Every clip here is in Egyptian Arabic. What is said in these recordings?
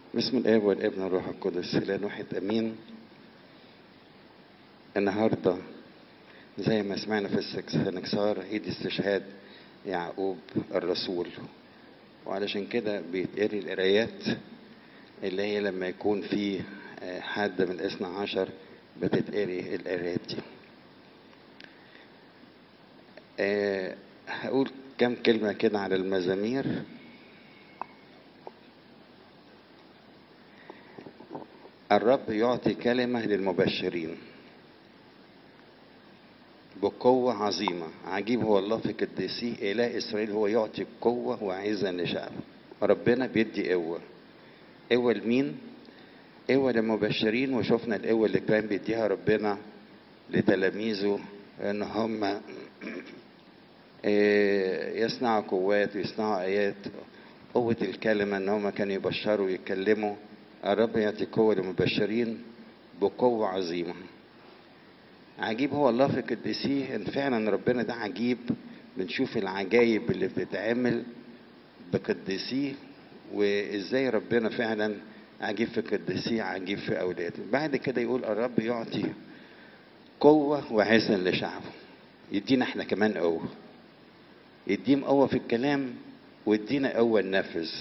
بسم الاب والابن والروح القدس اله واحد امين النهارده زي ما سمعنا في السنكسار عيد استشهاد يعقوب الرسول وعلشان كده بيتقري القرايات اللي هي لما يكون في حد من الاثنى عشر بتتقري القرايات دي أه هقول كم كلمة كده على المزامير الرب يعطي كلمة للمبشرين بقوة عظيمة عجيب هو الله في قديسيه إله إسرائيل هو يعطي قوة وعزا لشعبه ربنا بيدي قوة قوة لمين؟ قوة للمبشرين وشفنا القوة اللي كان بيديها ربنا لتلاميذه إن هم يصنعوا قوات ويصنعوا آيات قوة الكلمة إن هم كانوا يبشروا ويتكلموا الرب يعطي قوة للمبشرين بقوة عظيمة عجيب هو الله في قديسيه ان فعلا ربنا ده عجيب بنشوف العجايب اللي بتتعمل بقديسيه وازاي ربنا فعلا عجيب في قديسيه عجيب في اولاده بعد كده يقول الرب يعطي قوة وعزا لشعبه يدينا احنا كمان قوة يديهم قوة في الكلام ويدينا قوة ننفذ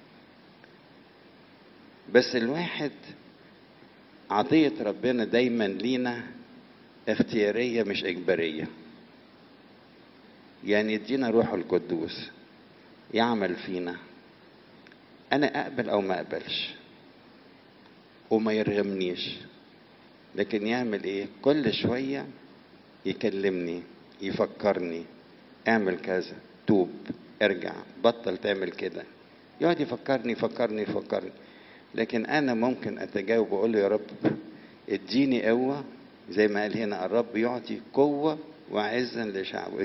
بس الواحد عطية ربنا دايما لينا اختيارية مش إجبارية يعني يدينا روح القدوس يعمل فينا أنا أقبل أو ما أقبلش وما يرغمنيش لكن يعمل إيه كل شوية يكلمني يفكرني اعمل كذا توب ارجع بطل تعمل كده يقعد يفكرني يفكرني يفكرني لكن انا ممكن اتجاوب واقول له يا رب اديني قوه زي ما قال هنا الرب يعطي قوه وعزا لشعبه